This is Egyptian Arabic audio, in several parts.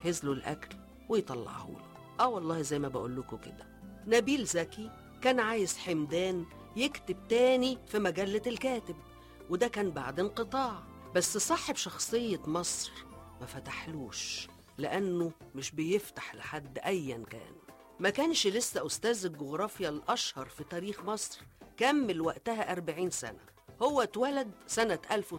يجهز له الأكل ويطلعه له آه والله زي ما بقول لكم كده نبيل زكي كان عايز حمدان يكتب تاني في مجلة الكاتب وده كان بعد انقطاع بس صاحب شخصية مصر ما فتحلوش لأنه مش بيفتح لحد أيا كان ما كانش لسه أستاذ الجغرافيا الأشهر في تاريخ مصر كمل وقتها 40 سنة هو اتولد سنة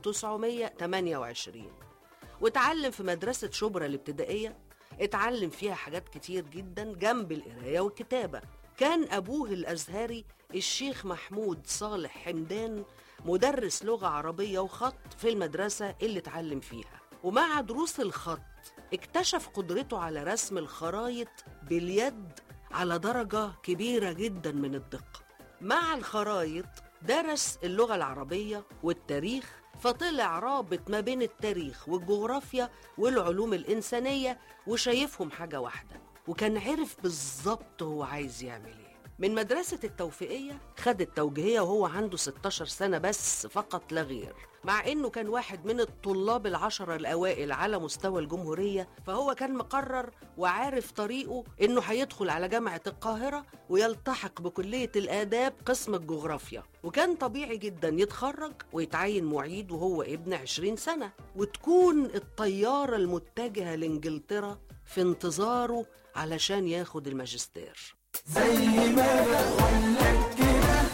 1928 واتعلم في مدرسة شبرا الابتدائية اتعلم فيها حاجات كتير جدا جنب القراية والكتابة كان أبوه الأزهري الشيخ محمود صالح حمدان مدرس لغة عربية وخط في المدرسة اللي اتعلم فيها ومع دروس الخط اكتشف قدرته على رسم الخرايط باليد على درجة كبيرة جدا من الدقة مع الخرايط درس اللغة العربية والتاريخ فطلع رابط ما بين التاريخ والجغرافيا والعلوم الإنسانية وشايفهم حاجة واحدة وكان عرف بالظبط هو عايز يعمل ايه من مدرسة التوفيقية خد التوجيهية وهو عنده 16 سنة بس فقط لا غير مع انه كان واحد من الطلاب العشرة الاوائل على مستوى الجمهورية فهو كان مقرر وعارف طريقه انه هيدخل على جامعة القاهرة ويلتحق بكلية الاداب قسم الجغرافيا وكان طبيعي جدا يتخرج ويتعين معيد وهو ابن 20 سنة وتكون الطيارة المتجهة لانجلترا في انتظاره علشان ياخد الماجستير زي ما بقولك كده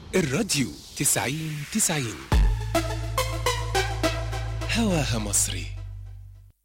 الراديو تسعين تسعين هواها مصري